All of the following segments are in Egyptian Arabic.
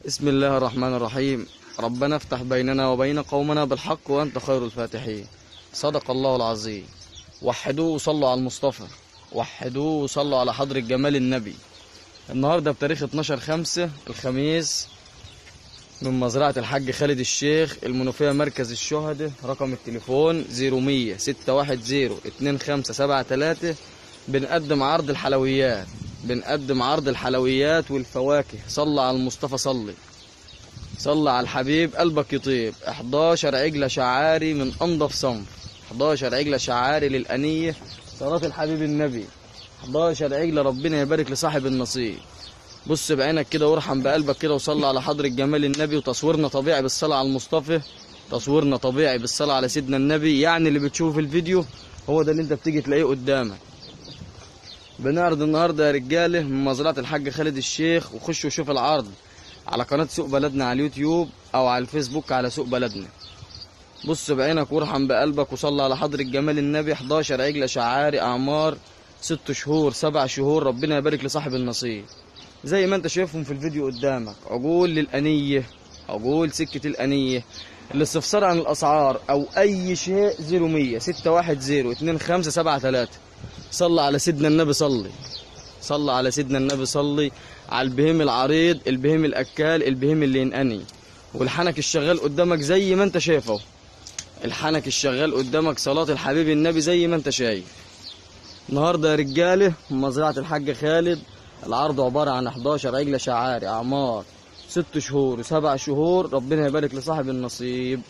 بسم الله الرحمن الرحيم ربنا افتح بيننا وبين قومنا بالحق وأنت خير الفاتحين صدق الله العظيم وحدوه وصلوا على المصطفى وحدوه وصلوا على حضرة جمال النبي النهاردة بتاريخ 12 خمسة الخميس من مزرعة الحاج خالد الشيخ المنوفية مركز الشهداء رقم التليفون 0100 610 2573 بنقدم عرض الحلويات بنقدم عرض الحلويات والفواكه صلى على المصطفى صلي صلى على الحبيب قلبك يطيب 11 عجلة شعاري من أنضف صنف 11 عجلة شعاري للأنية صلاة الحبيب النبي 11 عجلة ربنا يبارك لصاحب النصيب بص بعينك كده وارحم بقلبك كده وصلي على حضرة جمال النبي وتصويرنا طبيعي بالصلاة على المصطفى تصويرنا طبيعي بالصلاة على سيدنا النبي يعني اللي بتشوفه في الفيديو هو ده اللي انت بتيجي تلاقيه قدامك بنعرض النهارده يا رجاله من مزرعة الحاج خالد الشيخ وخشوا شوف العرض على قناة سوق بلدنا على اليوتيوب او على الفيسبوك على سوق بلدنا بص بعينك وارحم بقلبك وصلي على حضرة جمال النبي 11 عجلة شعاري اعمار ست شهور سبع شهور ربنا يبارك لصاحب النصيب زي ما انت شايفهم في الفيديو قدامك عجول للأنية عجول سكة الأنية الاستفسار عن الأسعار أو أي شيء 0100 610 2573 صلى على سيدنا النبي صلي صلى على سيدنا النبي صلي على البهيم العريض البهيم الأكال البهيم اللي ينقني والحنك الشغال قدامك زي ما انت شايفه الحنك الشغال قدامك صلاة الحبيب النبي زي ما انت شايف النهارده يا رجاله مزرعة الحاج خالد العرض عبارة عن 11 عجلة شعاري أعمار ست شهور وسبع شهور ربنا يبارك لصاحب النصيب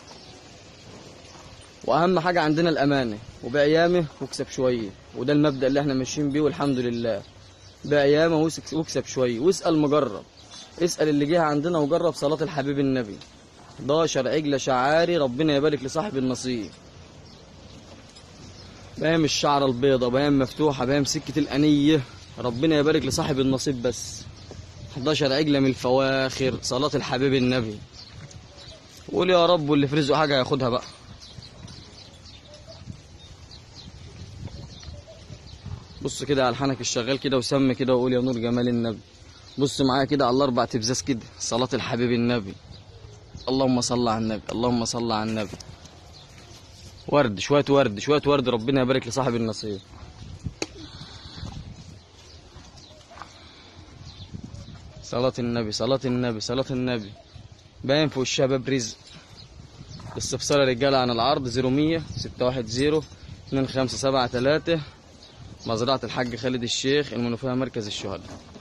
وأهم حاجة عندنا الأمانة وبيع يامه واكسب شوية وده المبدأ اللي احنا ماشيين بيه والحمد لله بيع يامه وسك- واكسب شوية واسأل مجرب اسأل اللي جه عندنا وجرب صلاة الحبيب النبي 11 عجلة شعاري ربنا يبارك لصاحب النصيب بهام الشعر البيضة بهام مفتوحة بهام سكة الأنية ربنا يبارك لصاحب النصيب بس 11 عجلة من الفواخر صلاة الحبيب النبي قول يا رب واللي في رزقه حاجة ياخدها بقى بص كده على الحنك الشغال كده وسم كده وقول يا نور جمال النبي بص معايا كده على الاربع تبزاز كده صلاة الحبيب النبي اللهم صل على النبي اللهم صل على النبي ورد شوية ورد شوية ورد ربنا يبارك لصاحب النصيب صلاة النبي صلاة النبي صلاة النبي باين فوق الشباب رزق استفسار يا رجالة عن العرض 0100 610 2573 مزرعة الحاج خالد الشيخ المنوفية مركز الشهداء